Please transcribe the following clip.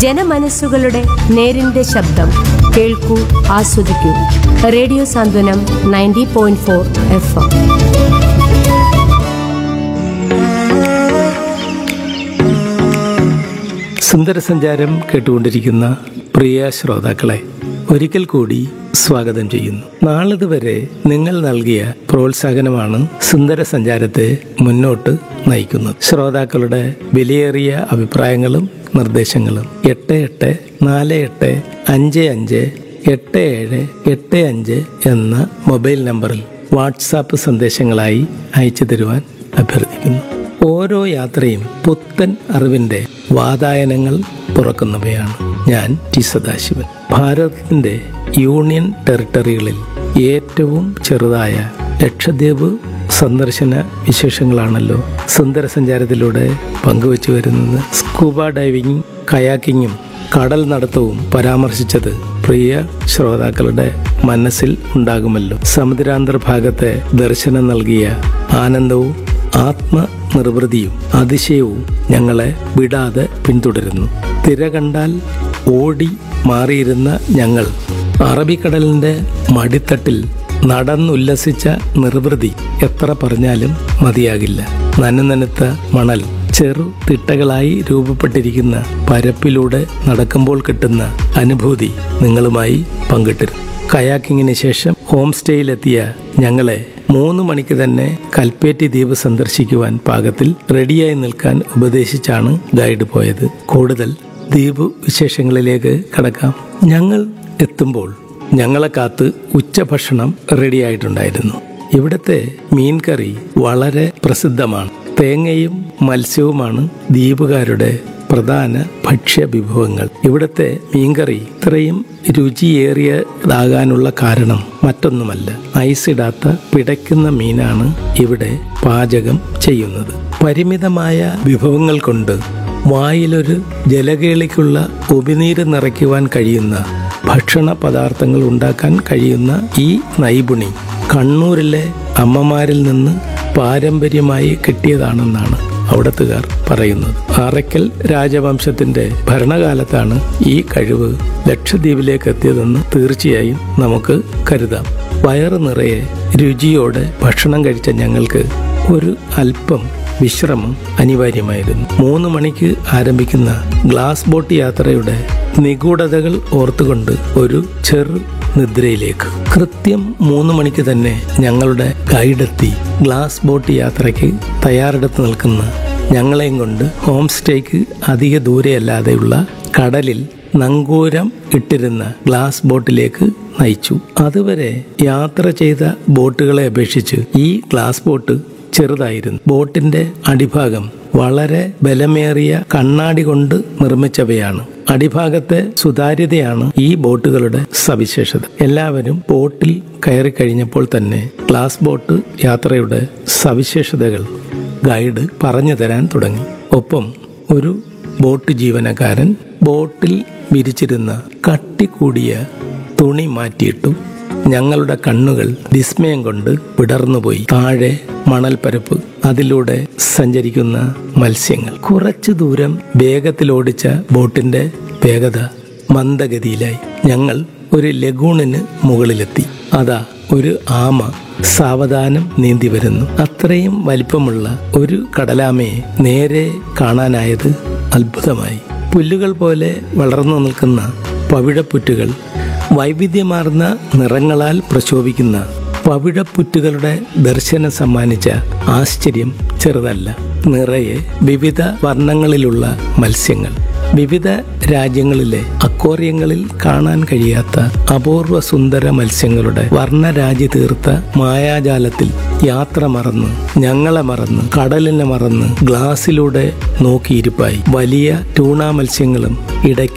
ജനമനസ്സുകളുടെ നേരിന്റെ ശബ്ദം കേൾക്കൂ ആസ്വദിക്കൂ radio Santhwanam ninety point four F M സുന്ദരസഞ്ചാരം കേട്ടുകൊണ്ടിരിക്കുന്ന പ്രിയ ശ്രോതാക്കളെ ഒരിക്കൽ കൂടി സ്വാഗതം ചെയ്യുന്നു നാളിതുവരെ നിങ്ങൾ നൽകിയ പ്രോത്സാഹനമാണ് സുന്ദര സഞ്ചാരത്തെ മുന്നോട്ട് നയിക്കുന്നത് ശ്രോതാക്കളുടെ വിലയേറിയ അഭിപ്രായങ്ങളും നിർദ്ദേശങ്ങളും എട്ട് എട്ട് നാല് എട്ട് അഞ്ച് അഞ്ച് എട്ട് ഏഴ് എട്ട് അഞ്ച് എന്ന മൊബൈൽ നമ്പറിൽ വാട്സാപ്പ് സന്ദേശങ്ങളായി അയച്ചു തരുവാൻ അഭ്യർത്ഥിക്കുന്നു ഓരോ യാത്രയും പുത്തൻ അറിവിന്റെ വാതായനങ്ങൾ തുറക്കുന്നവയാണ് ഞാൻ ടി സദാശിവൻ ഭാരതത്തിന്റെ യൂണിയൻ ടെറിട്ടറികളിൽ ഏറ്റവും ചെറുതായ ലക്ഷദ്വീപ് സന്ദർശന വിശേഷങ്ങളാണല്ലോ സുന്ദര സഞ്ചാരത്തിലൂടെ പങ്കുവച്ചു വരുന്നത് സ്കൂബ ഡൈവിങ്ങും കയാക്കിങ്ങും കടൽ നടത്തവും പരാമർശിച്ചത് പ്രിയ ശ്രോതാക്കളുടെ മനസ്സിൽ ഉണ്ടാകുമല്ലോ സമുദ്രാന്തർ ഭാഗത്തെ ദർശനം നൽകിയ ആനന്ദവും ആത്മനിർവൃതിയും അതിശയവും ഞങ്ങളെ വിടാതെ പിന്തുടരുന്നു തിര കണ്ടാൽ ഓടി മാറിയിരുന്ന ഞങ്ങൾ അറബിക്കടലിന്റെ മടിത്തട്ടിൽ നടന്നുല്ലസിച്ച നിർവൃതി എത്ര പറഞ്ഞാലും മതിയാകില്ല നനനനുത്ത മണൽ ചെറു തിട്ടകളായി രൂപപ്പെട്ടിരിക്കുന്ന പരപ്പിലൂടെ നടക്കുമ്പോൾ കിട്ടുന്ന അനുഭൂതി നിങ്ങളുമായി പങ്കിട്ടിരുന്നു കയാക്കിങ്ങിന് ശേഷം ഹോം സ്റ്റേയിലെത്തിയ ഞങ്ങളെ മൂന്ന് മണിക്ക് തന്നെ കൽപ്പേറ്റി ദ്വീപ് സന്ദർശിക്കുവാൻ പാകത്തിൽ റെഡിയായി നിൽക്കാൻ ഉപദേശിച്ചാണ് ഗൈഡ് പോയത് കൂടുതൽ ദ്വീപ് വിശേഷങ്ങളിലേക്ക് കടക്കാം ഞങ്ങൾ എത്തുമ്പോൾ ഞങ്ങളെ കാത്ത് ഉച്ചഭക്ഷണം റെഡിയായിട്ടുണ്ടായിരുന്നു ഇവിടുത്തെ മീൻ കറി വളരെ പ്രസിദ്ധമാണ് തേങ്ങയും മത്സ്യവുമാണ് ദ്വീപുകാരുടെ പ്രധാന ഭക്ഷ്യ വിഭവങ്ങൾ ഇവിടുത്തെ മീൻകറി ഇത്രയും രുചിയേറിയതാകാനുള്ള കാരണം മറ്റൊന്നുമല്ല ഐസിടാത്ത പിടയ്ക്കുന്ന മീനാണ് ഇവിടെ പാചകം ചെയ്യുന്നത് പരിമിതമായ വിഭവങ്ങൾ കൊണ്ട് വായിലൊരു ജലകേളിക്കുള്ള ഉമിനീര് നിറയ്ക്കുവാൻ കഴിയുന്ന ഭക്ഷണ പദാർത്ഥങ്ങൾ ഉണ്ടാക്കാൻ കഴിയുന്ന ഈ നൈപുണി കണ്ണൂരിലെ അമ്മമാരിൽ നിന്ന് പാരമ്പര്യമായി കിട്ടിയതാണെന്നാണ് അവിടത്തുകാർ പറയുന്നത് ആറയ്ക്കൽ രാജവംശത്തിന്റെ ഭരണകാലത്താണ് ഈ കഴിവ് ലക്ഷദ്വീപിലേക്ക് എത്തിയതെന്ന് തീർച്ചയായും നമുക്ക് കരുതാം വയറ് നിറയെ രുചിയോടെ ഭക്ഷണം കഴിച്ച ഞങ്ങൾക്ക് ഒരു അല്പം വിശ്രമം അനിവാര്യമായിരുന്നു മൂന്ന് മണിക്ക് ആരംഭിക്കുന്ന ഗ്ലാസ് ബോട്ട് യാത്രയുടെ നിഗൂഢതകൾ ഓർത്തുകൊണ്ട് ഒരു ചെറു നിദ്രയിലേക്ക് കൃത്യം മൂന്ന് മണിക്ക് തന്നെ ഞങ്ങളുടെ ഗൈഡെത്തി ഗ്ലാസ് ബോട്ട് യാത്രയ്ക്ക് തയ്യാറെടുത്ത് നിൽക്കുന്ന ഞങ്ങളെയും കൊണ്ട് ഹോം സ്റ്റേക്ക് അധിക ദൂരെയല്ലാതെയുള്ള കടലിൽ നങ്കൂരം ഇട്ടിരുന്ന ഗ്ലാസ് ബോട്ടിലേക്ക് നയിച്ചു അതുവരെ യാത്ര ചെയ്ത ബോട്ടുകളെ അപേക്ഷിച്ച് ഈ ഗ്ലാസ് ബോട്ട് ചെറുതായിരുന്നു ബോട്ടിന്റെ അടിഭാഗം വളരെ ബലമേറിയ കണ്ണാടി കൊണ്ട് നിർമ്മിച്ചവയാണ് അടിഭാഗത്തെ സുതാര്യതയാണ് ഈ ബോട്ടുകളുടെ സവിശേഷത എല്ലാവരും ബോട്ടിൽ കയറി കഴിഞ്ഞപ്പോൾ തന്നെ ഗ്ലാസ് ബോട്ട് യാത്രയുടെ സവിശേഷതകൾ ഗൈഡ് പറഞ്ഞു തരാൻ തുടങ്ങി ഒപ്പം ഒരു ബോട്ട് ജീവനക്കാരൻ ബോട്ടിൽ വിരിച്ചിരുന്ന കട്ടിക്കൂടിയ തുണി മാറ്റിയിട്ടു ഞങ്ങളുടെ കണ്ണുകൾ വിസ്മയം കൊണ്ട് വിടർന്നുപോയി താഴെ മണൽപ്പരപ്പ് അതിലൂടെ സഞ്ചരിക്കുന്ന മത്സ്യങ്ങൾ കുറച്ചു ദൂരം വേഗത്തിലോടിച്ച ബോട്ടിന്റെ വേഗത മന്ദഗതിയിലായി ഞങ്ങൾ ഒരു ലഗൂണിന് മുകളിലെത്തി അതാ ഒരു ആമ സാവധാനം നീന്തി വരുന്നു അത്രയും വലിപ്പമുള്ള ഒരു കടലാമയെ നേരെ കാണാനായത് അത്ഭുതമായി പുല്ലുകൾ പോലെ വളർന്നു നിൽക്കുന്ന പവിഴപ്പുറ്റുകൾ വൈവിധ്യമാർന്ന നിറങ്ങളാൽ പ്രശോഭിക്കുന്ന പവിഴപ്പുറ്റുകളുടെ ദർശനം സമ്മാനിച്ച ആശ്ചര്യം ചെറുതല്ല നിറയെ വിവിധ വർണ്ണങ്ങളിലുള്ള മത്സ്യങ്ങൾ വിവിധ രാജ്യങ്ങളിലെ അക്വേറിയങ്ങളിൽ കാണാൻ കഴിയാത്ത അപൂർവ സുന്ദര മത്സ്യങ്ങളുടെ വർണ്ണരാജി തീർത്ത മായാജാലത്തിൽ യാത്ര മറന്ന് ഞങ്ങളെ മറന്ന് കടലിനെ മറന്ന് ഗ്ലാസ്സിലൂടെ നോക്കിയിരിപ്പായി വലിയ ടൂണ മത്സ്യങ്ങളും ഇടയ്ക്ക്